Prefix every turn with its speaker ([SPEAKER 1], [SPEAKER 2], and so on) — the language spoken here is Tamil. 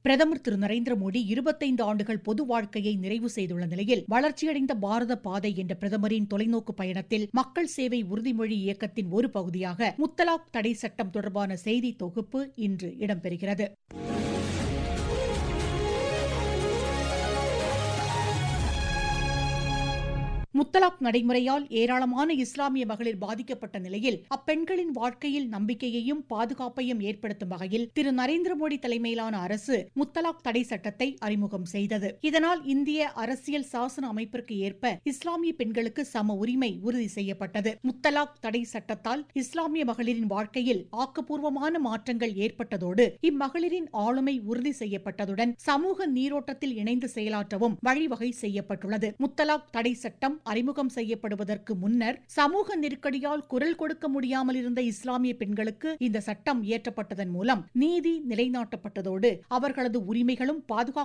[SPEAKER 1] பிரதமர் திரு நரேந்திர மோடி இருபத்தைந்து ஆண்டுகள் பொது வாழ்க்கையை நிறைவு செய்துள்ள நிலையில் வளர்ச்சியடைந்த பாரத பாதை என்ற பிரதமரின் தொலைநோக்கு பயணத்தில் மக்கள் சேவை உறுதிமொழி இயக்கத்தின் ஒரு பகுதியாக முத்தலாக் தடை சட்டம் தொடர்பான செய்தி தொகுப்பு இன்று இடம்பெறுகிறது முத்தலாக் நடைமுறையால் ஏராளமான இஸ்லாமிய மகளிர் பாதிக்கப்பட்ட நிலையில் அப்பெண்களின் வாழ்க்கையில் நம்பிக்கையையும் பாதுகாப்பையும் ஏற்படுத்தும் வகையில் திரு நரேந்திர மோடி தலைமையிலான அரசு முத்தலாக் தடை சட்டத்தை அறிமுகம் செய்தது இதனால் இந்திய அரசியல் சாசன அமைப்பிற்கு ஏற்ப இஸ்லாமிய பெண்களுக்கு சம உரிமை உறுதி செய்யப்பட்டது முத்தலாக் தடை சட்டத்தால் இஸ்லாமிய மகளிரின் வாழ்க்கையில் ஆக்கப்பூர்வமான மாற்றங்கள் ஏற்பட்டதோடு இம்மகளிரின் ஆளுமை உறுதி செய்யப்பட்டதுடன் சமூக நீரோட்டத்தில் இணைந்து செயலாற்றவும் வழிவகை செய்யப்பட்டுள்ளது முத்தலாக் தடை சட்டம் அறிமுகம் செய்யப்படுவதற்கு முன்னர் சமூக நெருக்கடியால் குரல் கொடுக்க முடியாமல் இருந்த இஸ்லாமிய பெண்களுக்கு இந்த சட்டம் இயற்றப்பட்டதன் மூலம் நீதி நிலைநாட்டப்பட்டதோடு அவர்களது உரிமைகளும் பாதுகாக்கப்பட்டது